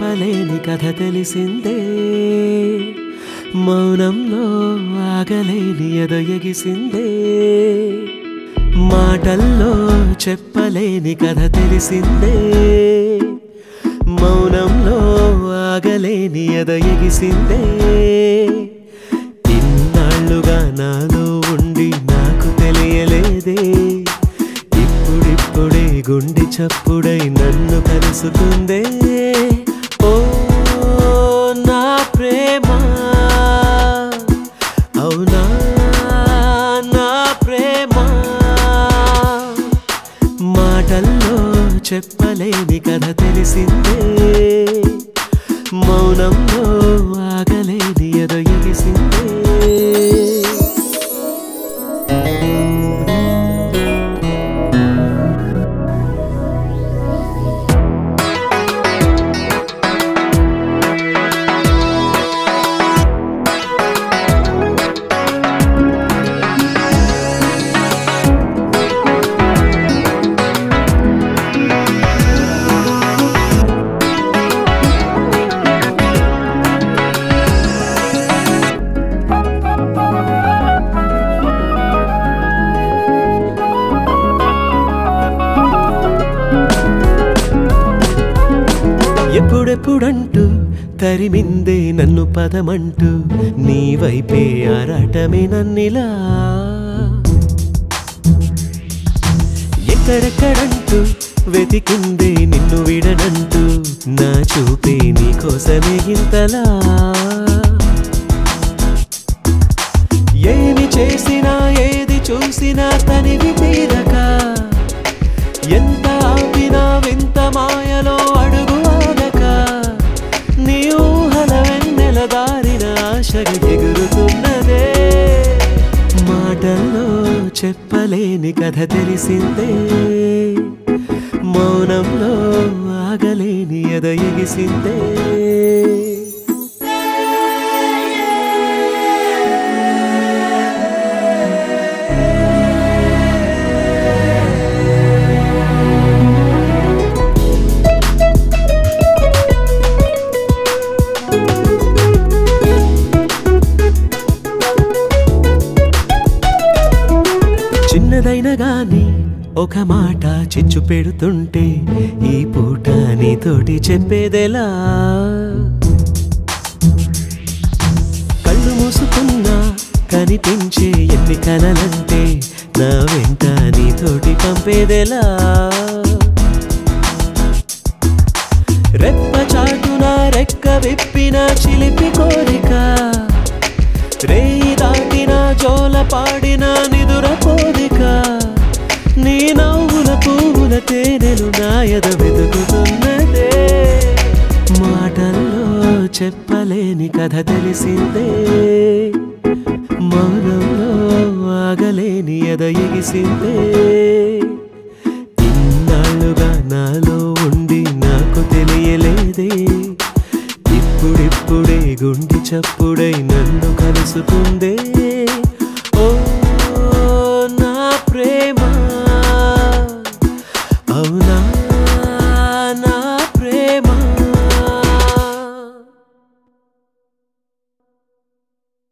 చెప్పలేని కథ తెలిసిందే మౌనంలో ఆగలేని ఎదొయగిసిందే మాటల్లో చెప్పలేని కథ తెలిసిందే మౌనంలో ఆగలేని ఎదొయగిసిందే ఇన్నాళ్ళుగా నాలో ఉండి నాకు తెలియలేదే ఇప్పుడిప్పుడే గుండె చప్పుడై నన్ను కలుసుకుందే ఓ నా ప్రేమ అవునా నా ప్రేమ మాటల్లో చెప్పలేని కథ తెలిసిందే మౌనంలో ఆగలేని ఎదగిసిందే ఎప్పుడెప్పుడంటూ తరిమిందే నన్ను పదమంటూ నీ వైపే ఆరాటమే నన్నిలా ఎక్కడెక్కడంటూ వెతికిందే నిన్ను విడనంటూ నా చూపే నీకోసమే ఇంతలా ఏమి చేసినా ఏది చూసినా తనివి తీరక ఎంత ఆపినా వింత మాయలో అడుగు ఆగక నీ ఊహల వెన్నెల దారిన ఆశగా ఎగురుతున్నదే మాటల్లో చెప్పలేని కథ తెలిసిందే మౌనంలో ఆగలేని ఎద ఎగిసిందే చిన్నదైన గాని ఒక మాట చిచ్చు పెడుతుంటే ఈ పూట నీతోటి చెప్పేదెలా కళ్ళు మూసుకున్నా కనిపించే ఎన్ని కలలంటే నా వెంట నీతోటి పంపేదెలా రెప్ప చాటున రెక్క విప్పిన చిలిపి కోరిక రేయి దాటిన జోల పాడిన నిదుర కోరిక నీ నవ్వుల పువ్వుల తేనెలు నాయద వెతుకుతున్నదే మాటల్లో చెప్పలేని కథ తెలిసిందే మౌనంలో ఆగలేని ఎద ఎగిసిందే ఇన్నాళ్ళుగా నాలో ఉండి నాకు తెలియలేదే ఇప్పుడిప్పుడే గుండె చప్పుడై నన్ను కలుసుకుందే